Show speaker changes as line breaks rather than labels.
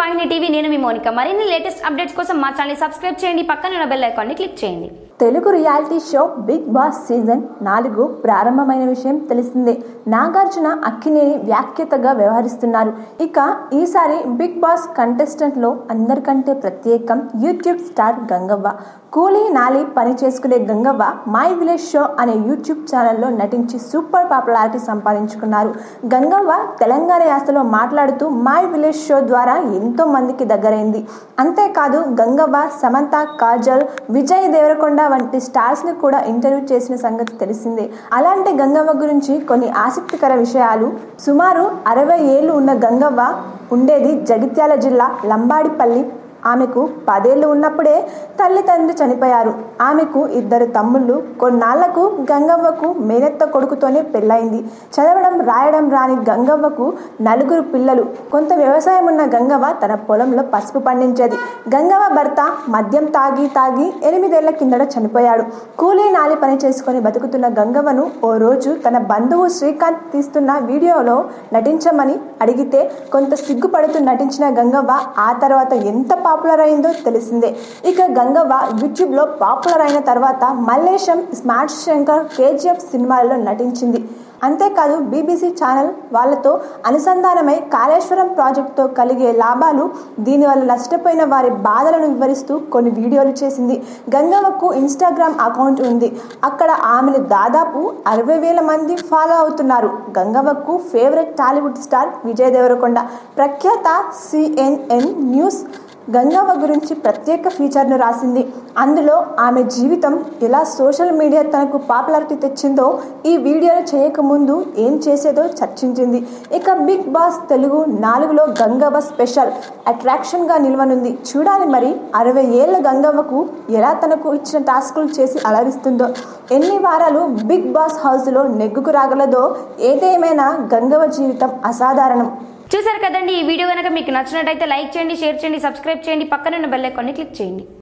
వాహిని TV నేను మీ మోనిక మరిన్ని లేటెస్ట్ అప్డేట్స్ కోసం మా ఛానల్ సబ్స్క్రైబ్ చేయండి పక్కన ఉన్న బెల్ ఐకాన్ని క్లిక్ చేయండి
Telugu reality show Bigg Boss season నాలుగు ప్రారంభమైన విషయం తెలిసిందే నాగార్జున అక్కినేని వ్యాఖ్యతగా వ్యవహరిస్తున్నారు ఇక ఈసారి బిగ్ బాస్ కంటెస్టెంట్లో అందరికంటే ప్రత్యేకం యూట్యూబ్ స్టార్ గంగవ్వ కూలీ నాలి పని చేసుకునే గంగవ్వ మై విలేజ్ షో అనే యూట్యూబ్ ఛానల్లో నటించి సూపర్ పాపులారిటీ సంపాదించుకున్నారు గంగవ్వ తెలంగాణ యాసలో మాట్లాడుతూ మై విలేజ్ షో ద్వారా ఎంతో మందికి దగ్గరైంది అంతేకాదు గంగవ్వ సమంత కాజల్ విజయ్ దేవరకొండ వంటి స్టార్స్ ని కూడా ఇంటర్వ్యూ చేసిన సంగతి తెలిసిందే అలాంటి గంగవ్వ గురించి కొన్ని ఆసక్తికర విషయాలు సుమారు అరవై ఏళ్ళు ఉన్న గంగవ్వ ఉండేది జగిత్యాల జిల్లా లంబాడిపల్లి ఆమెకు పదేళ్లు ఉన్నప్పుడే తల్లిదండ్రులు చనిపోయారు ఆమెకు ఇద్దరు తమ్ముళ్ళు కొన్నాళ్లకు గంగవ్వకు మేనత్త కొడుకుతోనే పెళ్ళైంది చదవడం రాయడం రాని గంగవ్వకు నలుగురు పిల్లలు కొంత వ్యవసాయం ఉన్న గంగవ్వ తన పొలంలో పసుపు పండించేది గంగవ్వ భర్త మద్యం తాగి తాగి ఎనిమిదేళ్ల కిందట చనిపోయాడు కూలీ నాలి పని చేసుకొని బతుకుతున్న గంగవ్వను ఓ రోజు తన బంధువు శ్రీకాంత్ తీస్తున్న వీడియోలో నటించమని అడిగితే కొంత సిగ్గుపడుతూ నటించిన గంగవ్వ ఆ తర్వాత ఎంత పాపులర్ అయిందో తెలిసిందే ఇక గంగవ్వ యూట్యూబ్లో పాపులర్ అయిన తర్వాత మల్లేశం స్మార్ట్ శంకర్ కేజీఎఫ్ సినిమాలలో నటించింది అంతేకాదు బీబీసీ ఛానల్ వాళ్ళతో అనుసంధానమై కాళేశ్వరం ప్రాజెక్టుతో కలిగే లాభాలు దీనివల్ల నష్టపోయిన వారి బాధలను వివరిస్తూ కొన్ని వీడియోలు చేసింది గంగవ్వకు ఇన్స్టాగ్రామ్ అకౌంట్ ఉంది అక్కడ ఆమెను దాదాపు అరవై వేల మంది ఫాలో అవుతున్నారు గంగవ్వకు ఫేవరెట్ టాలీవుడ్ స్టార్ విజయ్ దేవరకొండ ప్రఖ్యాత సిఎన్ఎన్ న్యూస్ గంగవ్వ గురించి ప్రత్యేక ఫీచర్ను రాసింది అందులో ఆమె జీవితం ఎలా సోషల్ మీడియా తనకు పాపులారిటీ తెచ్చిందో ఈ వీడియోలు చేయకముందు ఏం చేసేదో చర్చించింది ఇక బిగ్ బాస్ తెలుగు నాలుగులో గంగవ్వ స్పెషల్ అట్రాక్షన్గా నిల్వనుంది చూడాలి మరి అరవై ఏళ్ల గంగవ్వకు ఎలా తనకు ఇచ్చిన టాస్కులు చేసి అలరిస్తుందో ఎన్ని వారాలు బిగ్ బాస్ హౌస్లో నెగ్గుకు రాగలదో ఏదేమైనా గంగవ్వ జీవితం అసాధారణం
చూసారు కదండి ఈ వీడియో కనుక మీకు నచ్చినట్టయితే లైక్ చేయండి షేర్ చేయండి సబ్స్క్రైబ్ చేయండి పక్కన ఉన్న బెల్ ఐకాన్ని క్లిక్ చేయండి